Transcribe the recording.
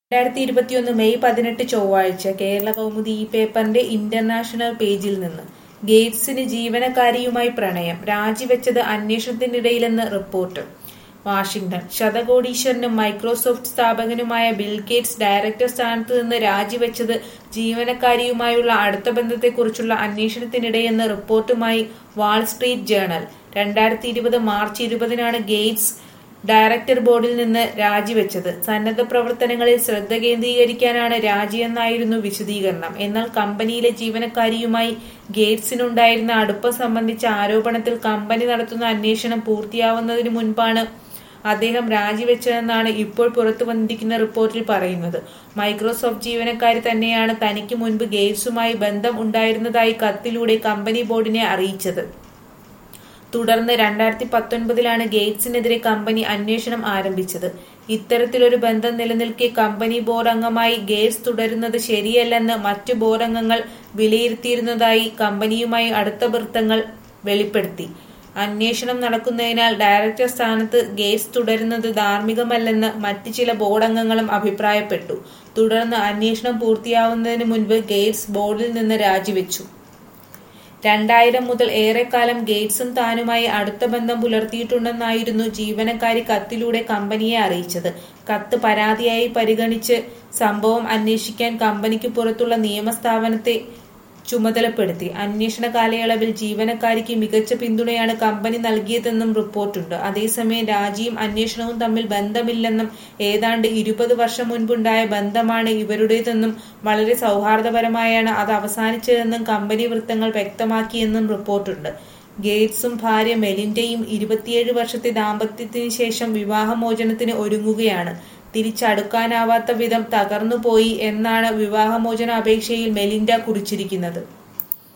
രണ്ടായിരത്തി ഇരുപത്തിയൊന്ന് മെയ് പതിനെട്ട് ചൊവ്വാഴ്ച കേരള കൗമുദി ഈ പേപ്പറിന്റെ ഇന്റർനാഷണൽ പേജിൽ നിന്ന് ഗേറ്റ്സിന് ജീവനക്കാരിയുമായി പ്രണയം രാജിവെച്ചത് അന്വേഷണത്തിനിടയിലെന്ന് റിപ്പോർട്ട് വാഷിംഗ്ടൺ ശതകോടീശ്വരനും മൈക്രോസോഫ്റ്റ് സ്ഥാപകനുമായ ബിൽ ഗേറ്റ്സ് ഡയറക്ടർ സ്ഥാനത്ത് നിന്ന് രാജിവെച്ചത് ജീവനക്കാരിയുമായുള്ള അടുത്ത ബന്ധത്തെക്കുറിച്ചുള്ള അന്വേഷണത്തിനിടെയെന്ന് റിപ്പോർട്ടുമായി വാൾ സ്ട്രീറ്റ് ജേണൽ രണ്ടായിരത്തി ഇരുപത് മാർച്ച് ഇരുപതിനാണ് ഗേറ്റ്സ് ഡയറക്ടർ ബോർഡിൽ നിന്ന് രാജിവെച്ചത് സന്നദ്ധ പ്രവർത്തനങ്ങളിൽ ശ്രദ്ധ കേന്ദ്രീകരിക്കാനാണ് രാജിയെന്നായിരുന്നു വിശദീകരണം എന്നാൽ കമ്പനിയിലെ ജീവനക്കാരിയുമായി ഗേറ്റ്സിനുണ്ടായിരുന്ന അടുപ്പം സംബന്ധിച്ച ആരോപണത്തിൽ കമ്പനി നടത്തുന്ന അന്വേഷണം പൂർത്തിയാവുന്നതിന് മുൻപാണ് അദ്ദേഹം രാജിവെച്ചതെന്നാണ് ഇപ്പോൾ പുറത്തു വന്നിരിക്കുന്ന റിപ്പോർട്ടിൽ പറയുന്നത് മൈക്രോസോഫ്റ്റ് ജീവനക്കാരി തന്നെയാണ് തനിക്ക് മുൻപ് ഗേറ്റ്സുമായി ബന്ധം ഉണ്ടായിരുന്നതായി കത്തിലൂടെ കമ്പനി ബോർഡിനെ അറിയിച്ചത് തുടർന്ന് രണ്ടായിരത്തി പത്തൊൻപതിലാണ് ഗേറ്റ്സിനെതിരെ കമ്പനി അന്വേഷണം ആരംഭിച്ചത് ഇത്തരത്തിലൊരു ബന്ധം നിലനിൽക്കെ കമ്പനി ബോർഡ് അംഗമായി ഗേറ്റ്സ് തുടരുന്നത് ശരിയല്ലെന്ന് മറ്റു ബോർഡ് അംഗങ്ങൾ വിലയിരുത്തിയിരുന്നതായി കമ്പനിയുമായി അടുത്ത വൃത്തങ്ങൾ വെളിപ്പെടുത്തി അന്വേഷണം നടക്കുന്നതിനാൽ ഡയറക്ടർ സ്ഥാനത്ത് ഗേറ്റ്സ് തുടരുന്നത് ധാർമ്മികമല്ലെന്ന് മറ്റ് ചില ബോർഡ് അംഗങ്ങളും അഭിപ്രായപ്പെട്ടു തുടർന്ന് അന്വേഷണം പൂർത്തിയാവുന്നതിന് മുൻപ് ഗേറ്റ്സ് ബോർഡിൽ നിന്ന് രാജിവെച്ചു രണ്ടായിരം മുതൽ ഏറെക്കാലം ഗേറ്റ്സും താനുമായി അടുത്ത ബന്ധം പുലർത്തിയിട്ടുണ്ടെന്നായിരുന്നു ജീവനക്കാരി കത്തിലൂടെ കമ്പനിയെ അറിയിച്ചത് കത്ത് പരാതിയായി പരിഗണിച്ച് സംഭവം അന്വേഷിക്കാൻ കമ്പനിക്ക് പുറത്തുള്ള നിയമസ്ഥാപനത്തെ ചുമതലപ്പെടുത്തി അന്വേഷണ കാലയളവിൽ ജീവനക്കാരിക്ക് മികച്ച പിന്തുണയാണ് കമ്പനി നൽകിയതെന്നും റിപ്പോർട്ടുണ്ട് അതേസമയം രാജിയും അന്വേഷണവും തമ്മിൽ ബന്ധമില്ലെന്നും ഏതാണ്ട് ഇരുപത് വർഷം മുൻപുണ്ടായ ബന്ധമാണ് ഇവരുടേതെന്നും വളരെ സൗഹാർദ്ദപരമായാണ് അത് അവസാനിച്ചതെന്നും കമ്പനി വൃത്തങ്ങൾ വ്യക്തമാക്കിയെന്നും റിപ്പോർട്ടുണ്ട് ഗേറ്റ്സും ഭാര്യ മെലിൻഡയും ഇരുപത്തിയേഴ് വർഷത്തെ ദാമ്പത്യത്തിന് ശേഷം വിവാഹമോചനത്തിന് ഒരുങ്ങുകയാണ് തിരിച്ചടുക്കാനാവാത്ത വിധം തകർന്നുപോയി എന്നാണ് വിവാഹമോചന അപേക്ഷയിൽ മെലിൻഡ കുറിച്ചിരിക്കുന്നത്